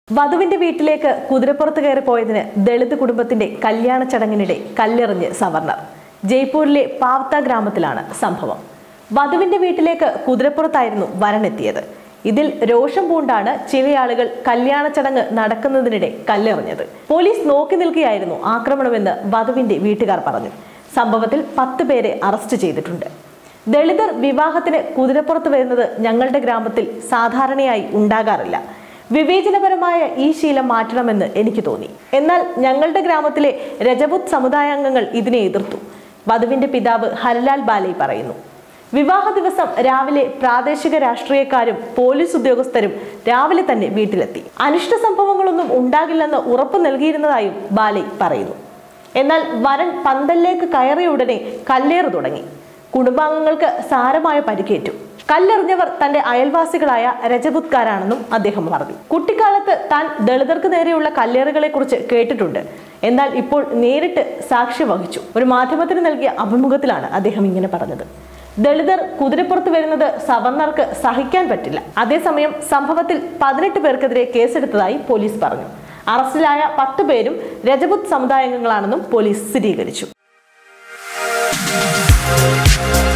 വധുവിന്റെ വീട്ടിലേക്ക് കുതിരപ്പുറത്ത് കയറി പോയതിന് ദളിത് കുടുംബത്തിന്റെ കല്യാണ ചടങ്ങിനിടെ കല്ലെറിഞ്ഞ് സവർണർ ജയ്പൂരിലെ പാവത്ത ഗ്രാമത്തിലാണ് സംഭവം വധുവിന്റെ വീട്ടിലേക്ക് കുതിരപ്പുറത്തായിരുന്നു വരനെത്തിയത് ഇതിൽ രോഷം പൂണ്ടാണ് ചില ആളുകൾ കല്യാണ ചടങ്ങ് നടക്കുന്നതിനിടെ കല്ലെറിഞ്ഞത് പോലീസ് നോക്കി നിൽക്കുകയായിരുന്നു ആക്രമണമെന്ന് വധുവിന്റെ വീട്ടുകാർ പറഞ്ഞു സംഭവത്തിൽ പത്ത് പേരെ അറസ്റ്റ് ചെയ്തിട്ടുണ്ട് ദളിതർ വിവാഹത്തിന് കുതിരപ്പുറത്ത് വരുന്നത് ഞങ്ങളുടെ ഗ്രാമത്തിൽ സാധാരണയായി ഉണ്ടാകാറില്ല വിവേചനപരമായ ഈ ശീലം മാറ്റണമെന്ന് എനിക്ക് തോന്നി എന്നാൽ ഞങ്ങളുടെ ഗ്രാമത്തിലെ രജപുത് സമുദായാംഗങ്ങൾ ഇതിനെ എതിർത്തു വധുവിന്റെ പിതാവ് ഹരലാൽ ബാലൈ പറയുന്നു വിവാഹ ദിവസം രാവിലെ പ്രാദേശിക രാഷ്ട്രീയക്കാരും പോലീസ് ഉദ്യോഗസ്ഥരും രാവിലെ തന്നെ വീട്ടിലെത്തി അനിഷ്ട സംഭവങ്ങളൊന്നും ഉണ്ടാകില്ലെന്ന് ഉറപ്പു നൽകിയിരുന്നതായും ബാലൈ പറയുന്നു എന്നാൽ വരൻ പന്തലിലേക്ക് കയറിയ ഉടനെ കല്ലേറ് തുടങ്ങി കുടുംബാംഗങ്ങൾക്ക് സാരമായ പരിക്കേറ്റു കല്ലെറിഞ്ഞവർ തന്റെ അയൽവാസികളായ രജപുത്കാരാണെന്നും അദ്ദേഹം പറഞ്ഞു കുട്ടിക്കാലത്ത് താൻ ദളിതർക്ക് നേരെയുള്ള കല്ലേറുകളെ കുറിച്ച് കേട്ടിട്ടുണ്ട് എന്നാൽ ഇപ്പോൾ നേരിട്ട് സാക്ഷ്യം വഹിച്ചു ഒരു മാധ്യമത്തിന് നൽകിയ അഭിമുഖത്തിലാണ് അദ്ദേഹം ഇങ്ങനെ പറഞ്ഞത് ദളിതർ കുതിരപ്പുറത്ത് വരുന്നത് സവർണർക്ക് സഹിക്കാൻ പറ്റില്ല അതേസമയം സംഭവത്തിൽ പതിനെട്ട് പേർക്കെതിരെ കേസെടുത്തതായി പോലീസ് പറഞ്ഞു അറസ്റ്റിലായ പത്ത് പേരും രജപുത് സമുദായാംഗങ്ങളാണെന്നും പോലീസ് സ്ഥിരീകരിച്ചു